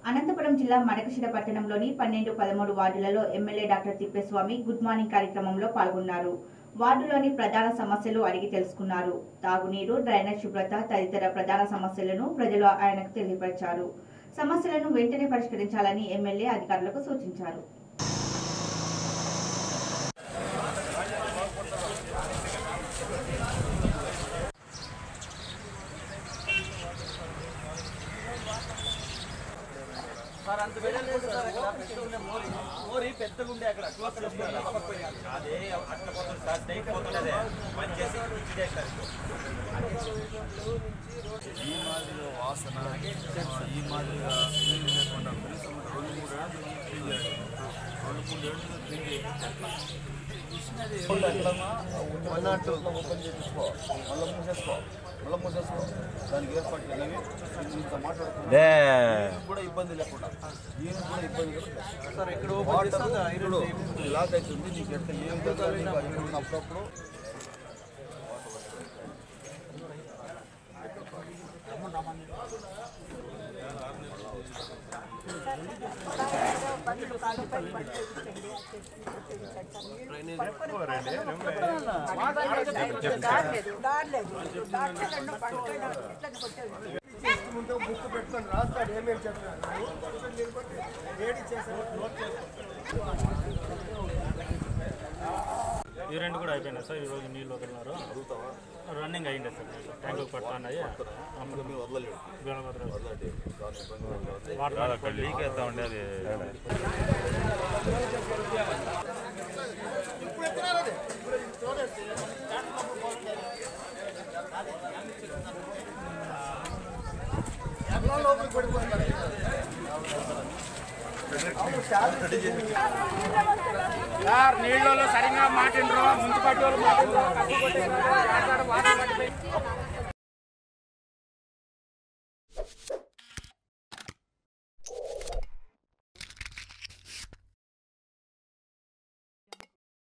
అనంతపురం జిల్లా మడకశిర పట్టణంలోని పన్నెండు పదమూడు వార్డులలో MLA doctor Thippeswamy good morning కార్యక్రమంలో పాల్గొన్నారు వార్డులోని ప్రధాన సమస్యలు అడిగి తెలుసుకున్నారు తాగునీరు డ్రైనేజ్ శుభ్రత తదితర ప్రధాన సమస్యలను ప్రజలు ఆయనకు తెలియపరిచారు సమస్యలను వెంటనే పరిష్కరించాలని ఎమ్మెల్యే అధికారులకు సూచించారు సార్ అంత వెడల్పు ఉంది సార్ అక్కడ పెద్ద ఉండే మోరి మోరి పెద్దగా ఉండే అక్కడ క్లోజ్ చేసుకున్నారు అదే అట్లా పోతుంది సార్ టైం పోతున్నదే మంచి చేసి ఇచ్చి చేస్తారు ఈ మాదిరిగా వాసన ఈ మాదిరిగా నీళ్ళు లేకుండా కనీసం రెండు మూడు ఏళ్ళు క్లీన్ చేయాలి రెండు మూడు ఏళ్ళు క్లీన్ చేయాలి అన్నట్టు ఓపెన్ చేయించుకో మళ్ళీ మూసేసుకో మళ్ళీ మూసేసుకో దానికి ఏర్పాటు చేయాలి ఇంత మాట్లాడుకున్నా దీనికి కూడా ఇబ్బంది లేకుండా దీనికి కూడా ఇబ్బంది లేకుండా సార్ ఇక్కడ ఓపెన్ చేస్తే అది ఐరన్ ఇప్పుడు లాక్ అవుతుంది నీకు ఎట్లా ఏ విధంగా నీకు అది అప్పుడప్పుడు బుక్ పెట్టుకొని రాస్తాడు ఏమేమి చెప్తాడు వేడి చేశాను ఈ రెండు కూడా అయిపోయినాయి సార్ ఈరోజు నీళ్ళు వదిలినారు రన్నింగ్ అయ్యింది సార్ నీళ్ళు ట్యాంకు పడుతున్నాయి వాటర్ లీక్ అవుతా ఉండేది లోపలికి పడిపోతాడు సార్ నీళ్ళలో సరిగా మాటిండ్రు మున్సిపాలిటీ వాళ్ళు మాటిండ్రు కప్పు కొట్టేసారు, ఆడతాడు, వాటర్ పట్టిపోయి.